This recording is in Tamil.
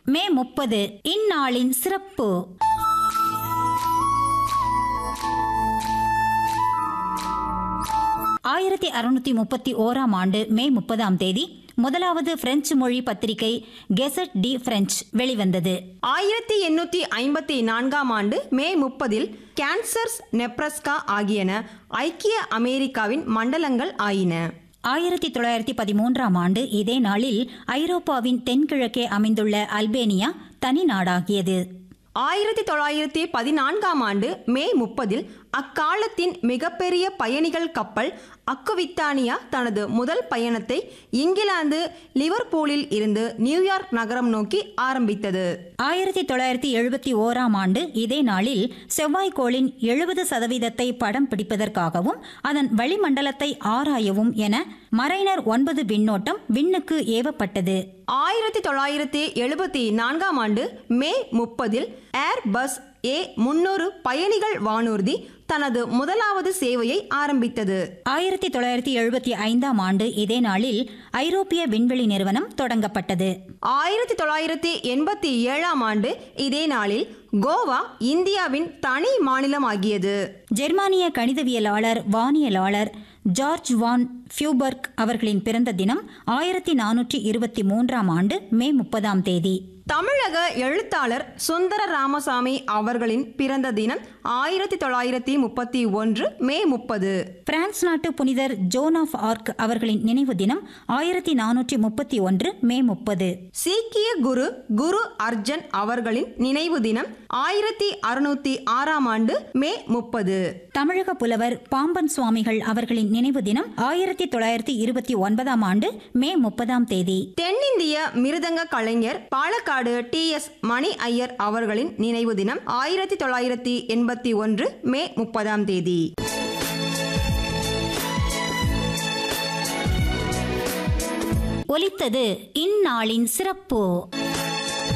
மே முப்பது இந்நாளின் சிறப்பு ஆயிரத்தி அறுநூத்தி முப்பத்தி ஓராம் ஆண்டு மே முப்பதாம் தேதி முதலாவது பிரெஞ்சு மொழி பத்திரிகை கெசட் டி பிரெஞ்ச் வெளிவந்தது ஆயிரத்தி எண்ணூத்தி ஐம்பத்தி நான்காம் ஆண்டு மே முப்பதில் கேன்சர்ஸ் நெப்ரஸ்கா ஆகியன ஐக்கிய அமெரிக்காவின் மண்டலங்கள் ஆயின ஆயிரத்தி தொள்ளாயிரத்தி பதிமூன்றாம் ஆண்டு இதே நாளில் ஐரோப்பாவின் தென்கிழக்கே அமைந்துள்ள அல்பேனியா தனி நாடாகியது ஆயிரத்தி தொள்ளாயிரத்தி பதினான்காம் ஆண்டு மே முப்பதில் அக்காலத்தின் மிகப்பெரிய பயணிகள் கப்பல் அக்குவித்தானியா தனது முதல் பயணத்தை இங்கிலாந்து லிவர்பூலில் இருந்து நியூயார்க் நகரம் நோக்கி ஆரம்பித்தது ஆயிரத்தி தொள்ளாயிரத்தி எழுபத்தி ஓராம் ஆண்டு இதே நாளில் செவ்வாய்க்கோளின் எழுபது சதவீதத்தை படம் பிடிப்பதற்காகவும் அதன் வளிமண்டலத்தை ஆராயவும் என மரைனர் ஒன்பது விண்ணோட்டம் விண்ணுக்கு ஏவப்பட்டது ஆயிரத்தி தொள்ளாயிரத்தி எழுபத்தி நான்காம் ஆண்டு மே முப்பதில் ஏர் பஸ் ஏ முன்னூறு பயணிகள் வானூர்தி தனது முதலாவது சேவையை ஆரம்பித்தது ஆயிரத்தி தொள்ளாயிரத்தி எழுபத்தி ஐந்தாம் ஆண்டு இதே நாளில் ஐரோப்பிய விண்வெளி நிறுவனம் தொடங்கப்பட்டது ஆயிரத்தி தொள்ளாயிரத்தி எண்பத்தி ஏழாம் ஆண்டு இதே நாளில் கோவா இந்தியாவின் தனி மாநிலமாகியது ஜெர்மானிய கணிதவியலாளர் வானியலாளர் ஜார்ஜ் வான் ஃபியூபர்க் அவர்களின் பிறந்த தினம் ஆயிரத்தி நானூற்றி இருபத்தி மூன்றாம் ஆண்டு மே முப்பதாம் தேதி தமிழக எழுத்தாளர் சுந்தர ராமசாமி அவர்களின் பிறந்த தினம் ஆயிரத்தி தொள்ளாயிரத்தி முப்பத்தி ஒன்று மே முப்பது பிரான்ஸ் நாட்டு புனிதர் ஜோன் ஆஃப் ஆர்க் அவர்களின் நினைவு தினம் ஆயிரத்தி நானூற்றி முப்பத்தி ஒன்று மே முப்பது சீக்கிய குரு குரு அர்ஜன் அவர்களின் நினைவு தினம் ஆயிரத்தி அறுநூத்தி ஆறாம் ஆண்டு மே முப்பது தமிழக புலவர் பாம்பன் சுவாமிகள் அவர்களின் நினைவு தினம் ஆயிரத்தி தொள்ளாயிரத்தி இருபத்தி ஒன்பதாம் ஆண்டு மே முப்பதாம் தேதி தென்னிந்திய மிருதங்க கலைஞர் பாலக்காடு டி எஸ் மணி ஐயர் அவர்களின் நினைவு தினம் ஆயிரத்தி தொள்ளாயிரத்தி எண்பத்தி ஒன்று மே முப்பதாம் தேதி ஒலித்தது இந்நாளின் சிறப்பு